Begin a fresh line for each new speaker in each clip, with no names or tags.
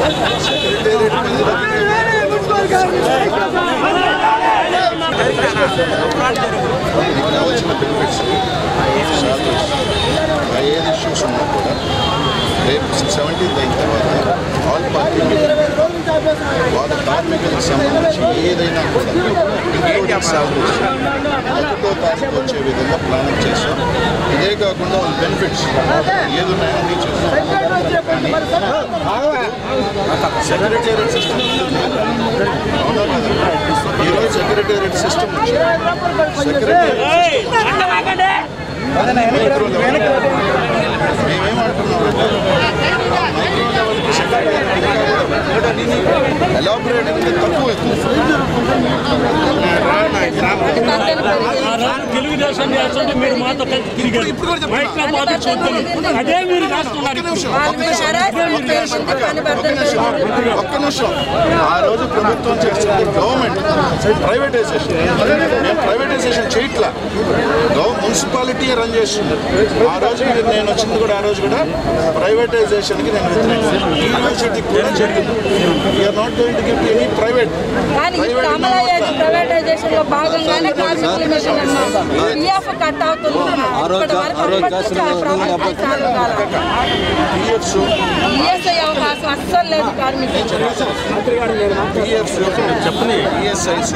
దీనికి కావాల్సిన బెనిఫిట్స్ ఏది ఇష్యూస్ ఉన్నా కూడా రేపు సెవెంటీన్త్ అయిన తర్వాత ఆల్ పార్టీ వాళ్ళ కార్మికులకు సంబంధించి ఏదైనా కూడా ఇంక్లూడింగ్ సాలరీస్ ఒకటో తారీఖు వచ్చే విధంగా ప్లానింగ్ చేస్తాం ఇదే కాకుండా వాళ్ళ బెనిఫిట్స్ ఏది ఉన్నాయో అన్నీ చేస్తాం కానీ సెక్రటేరియట్ సిస్టమ్ అవునా కదా ఈరోజు సెక్రటేరియట్ సిస్టమ్ వచ్చింది సెక్రటేరియట్ ఎలాబరేట్ అంటే తక్కువ
తెలుగుదేశం చేస్తుంటే మీరు మాతో కలిసి తిరిగారు మైక్లో మాతో చూద్దాం అదే మీరు రాస్తున్నారు
ఒక్క నిమిషం ఆ రోజు ప్రభుత్వం చేస్తుంది గవర్నమెంట్ ప్రైవేటైజేషన్ మేము ప్రైవేటైజేషన్ చేయట్లా గవ మున్సిపాలిటీ రన్ చేస్తుంది ఆ రోజు మీరు నేను వచ్చింది కూడా ఆ రోజు కూడా ప్రైవేటైజేషన్కి నేను వ్యతిరేకం యూనివర్సిటీ కూడా జరిగింది you are not going to give any private
కానీ ఇప్పుడు అమలయ్యేది ప్రైవేటైజేషన్ లో భాగంగానే కార్మికుల మిషన్ అన్నమాట పిఎఫ్ కట్ అవుతుంది ఇప్పటి వరకు అప్పటికి ఆ ప్రభుత్వం చాలు కాలం
పిఎఫ్స్
ఈఎస్ఐ అవకాశం అస్సలు లేదు కార్మికులకు
పిఎఫ్స్ చెప్పని ఈఎస్ఐస్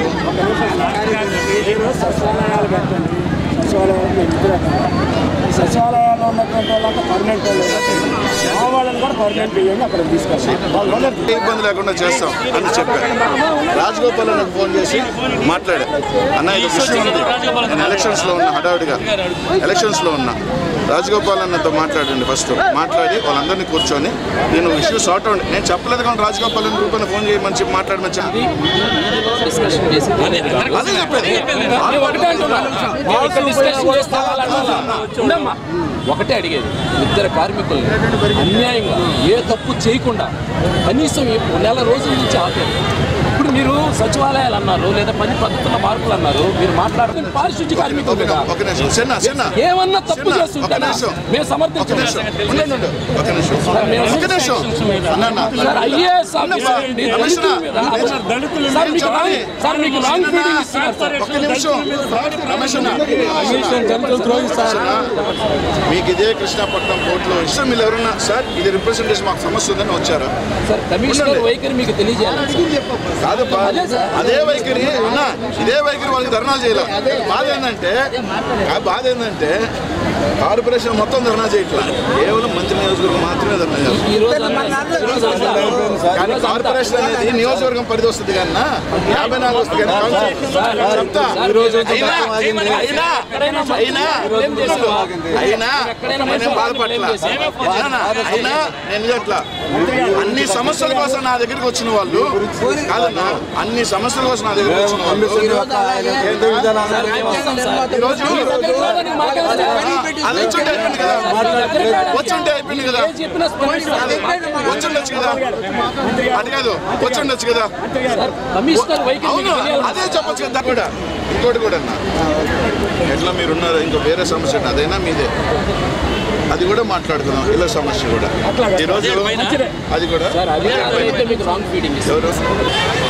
సచివాలయాలు పెట్టండి సచివాలయాలు మేము ఇద్దరే ఈ సచివాలయాల్లో ఉన్నటువంటి వాళ్ళంతా పర్మనెంట్ వాళ్ళు మా వాళ్ళని కూడా పర్మనెంట్ చేయండి అక్కడ తీసుకొస్తాం వాళ్ళు ఓనర్
ఏ ఇబ్బంది లేకుండా చేస్తాం అని చెప్పారు రాజగోపాల్ నాకు ఫోన్ చేసి మాట్లాడా అన్న ఇది విషయం ఉంది నేను ఎలక్షన్స్లో ఉన్నా హడావిడిగా ఎలక్షన్స్లో ఉన్నా రాజగోపాల్ అన్నతో మాట్లాడండి ఫస్ట్ మాట్లాడి వాళ్ళందరినీ కూర్చొని నేను ఇష్యూ సార్ట్ అవుట్ నేను చెప్పలేదు కానీ రాజగోపాల్ అని రూపాయలు ఫోన్ చేయమని చెప్పి మాట్లాడమని చెప్పి
డిస్కషన్ చేసి
అదే చెప్పేది
నేను ఒకటే అంటున్నా ఇక్కడ డిస్కషన్ చేస్తే వాళ్ళంటున్నా. ఉండమ్మా ఒకటే అడిగేది ఇద్దరు కార్మికులు అన్యాయంగా ఏ తప్పు చేయకుండా కనీసం ఈ నెల రోజుల నుంచి ఆపారు ఇప్పుడు మీరు సచివాలయాలు అన్నారు లేదా పని పద్ధతుల మార్పులు అన్నారు మీరు మాట్లాడుతున్న పారిశుద్ధ్య కార్మికులు
ఒక
కదా
ఒక నిమిషం చిన్న చిన్న
ఏమన్నా తప్పు
చిన్న, ఒక
చేస్తుంటారా
నిమిషం
మేము
ఒక
సమర్థించడం
నిమిషం ఉండండి, ఉండండి. ఒక నిమిషం
మేము
ఒక నిమిషం అన్న అన్న.
సార్ ఐఏఎస్ ఆఫీసర్ అండి, దళితుల మీద
దళితులు
సార్ మీకు రాంగ్ సార్ మీకు రాంగ్ ఫీడింగ్ ఇస్తున్నారు సార్
ఒక్క నిమిషం రమేష్ అన్న. మీకు ఇదే కృష్ణాపట్నం కోర్టులో ఇష్టం మీరు ఎవరన్నా సార్ ఇది రిప్రజెంటేషన్ మాకు సమస్య ఉందని వచ్చారా
సార్ కమిషనర్ వైఖరి మీకు తెలియజేయాలి
కాదు బా-
అదే సార్.
అదే వైఖరి అన్న ఇదే వైఖరి వాళ్ళకి ధర్నా చేయాలి బాధ ఏంటంటే ఆ బాధ ఏంటంటే కార్పొరేషన్ మొత్తం ధర్నా చేయట్లా కేవలం మంత్రి నియోజకవర్గం మాత్రమే ధర్నా చేస్తారు
ఈ రోజు అన్న- ఈ రోజు అంతా-
కానీ కార్పొరేషన్ అనేది నియోజకవర్గం పరిధి వస్తుంది కన్నా యాభై నాలుగు వస్తుంది కానీ కౌన్సిల్ చెప్తా అయినా అయినా అయినా అయినా నేను బాధపడట్లా అయినా అయినా నేను అట్లా అన్ని సమస్యల కోసం నా దగ్గరికి వచ్చిన వాళ్ళు కాదన్నా అన్ని సమస్యల కోసం నా దగ్గరికి వచ్చిన వాళ్ళు ఈరోజు అది వచ్చుంటే అయిపోయింది కదా వచ్చుంటే అయిపోయింది కదా
ఏం చెప్పినా స్పందిస్తారు.
వచ్చుండొచ్చు కదా అది కాదు వచ్చుండొచ్చు కదా
కమిషనర్ వైఖరి
అవును
మీకు తెలియాలి
అదే చెప్పొచ్చు కదా కూడా ఇంకోటి కూడా అన్న ఎట్లా మీరున్నారు ఇంకో వేరే సమస్య ఉంది, అదైనా మీదే అది కూడా మాట్లాడుకుందాం ఇళ్ళ సమస్య కూడా ఈరోజు అది కూడా
సార్ అది అయితే మీకు రాంగ్ ఫీడింగ్ ఇస్తారు
ఎవరు